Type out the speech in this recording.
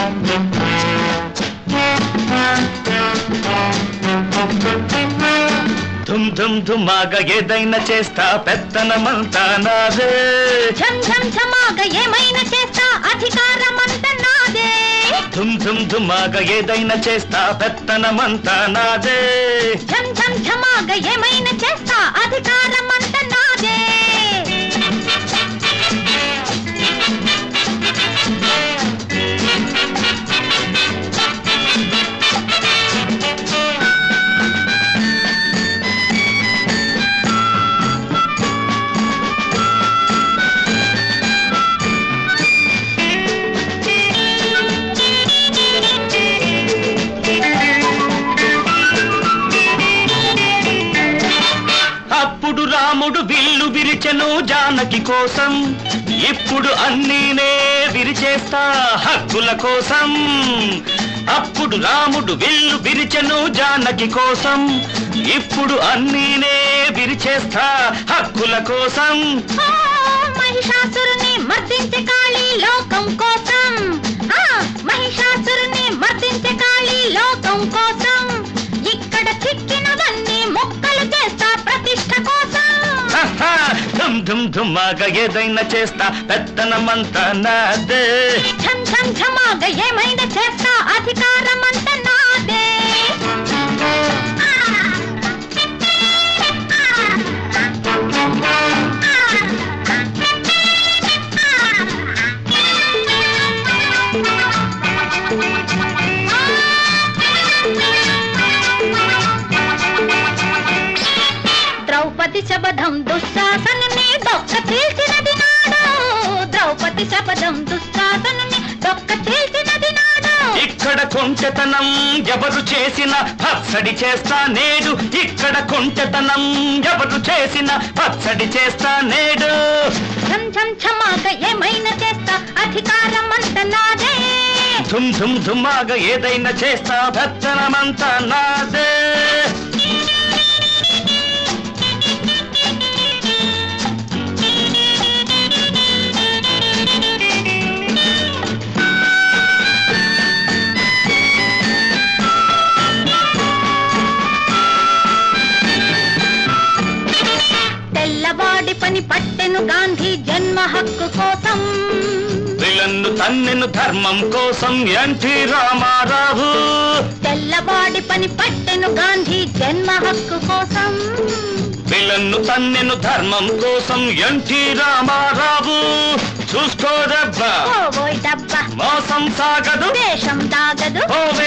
ధుమ్ ధుమ్ ధుమాగా ఏదైనా చేస్తా పెత్తనమంతా నాదే ఝం ఝం ఝమాగా ఏమైనా చేస్తా అధికారమంత నాదే ధుమ్ ధుమ్ ధుమాగా ఏదైనా చేస్తా పెత్తనమంతా నాదే ఝం ఝం ఝమాగా ఏమైనా చేస్తా అధికారమంత నాదే అప్పుడు రాముడు విల్లు విరిచెను జానకి కోసం ఇప్పుడు అన్నీనే విరిచేస్తా హక్కుల కోసం అప్పుడు రాముడు విల్లు విరిచెను జానకి కోసం ఇప్పుడు అన్నీనే విరిచేస్తా హక్కుల కోసం ఓ, మహిషాసురుని మర్దించే కాళీ లోకం కోసం ఆ, మహిషాసురుని మర్దించే కాళీ లోకం కోసం ఇక్కడ చిక్కినవన్నీ మొక్కలు చేస్తా ప్రతిష్ట కోసం హహ, ధుమ్ ధుమ్ ధుమ్మాగా ఏదైనా చేస్తా పెత్తనమంతా నాదే ఝం ఝం ఝమాగా ఏమైనా చేస్తా అధికారమంత నాదే ద్రౌపది శబదం దుశ్శాసనుని దొక్క తీల్చినది నాడు ద్రౌపది శబదం దుశ్శాసనుని దొక్క తీల్చినది నాడు ఇక్కడ కొంచెతనం ఎవరు చేసిన పచ్చడి చేస్తా నేడు ఇక్కడ కొంచెతనం ఎవరు చేసిన పచ్చడి చేస్తా నేడు ఝం ఝం ఝమాగా ఏమైనా చేస్తా అధికారం అంత నాదే ధుమ్ ధుమ్ ధుమ్మాగా ఏదైనా చేస్తా పెత్తనమంతా నాదే తెల్లవాడి పని పట్టెను గాంధీ జన్మ హక్కు కోసం విలన్ను తన్నెను ధర్మం కోసం ఎన్టీ రామారావు తెల్లవాడి పని పట్టెను గాంధీ జన్మ హక్కు కోసం విలన్ను తన్నెను ధర్మం కోసం ఎన్టీ రామారావు చూసుకోదబ్బా ఓ ఓయ్ డబ్బా మోసం సాగదు దేశం దాగదు ఓ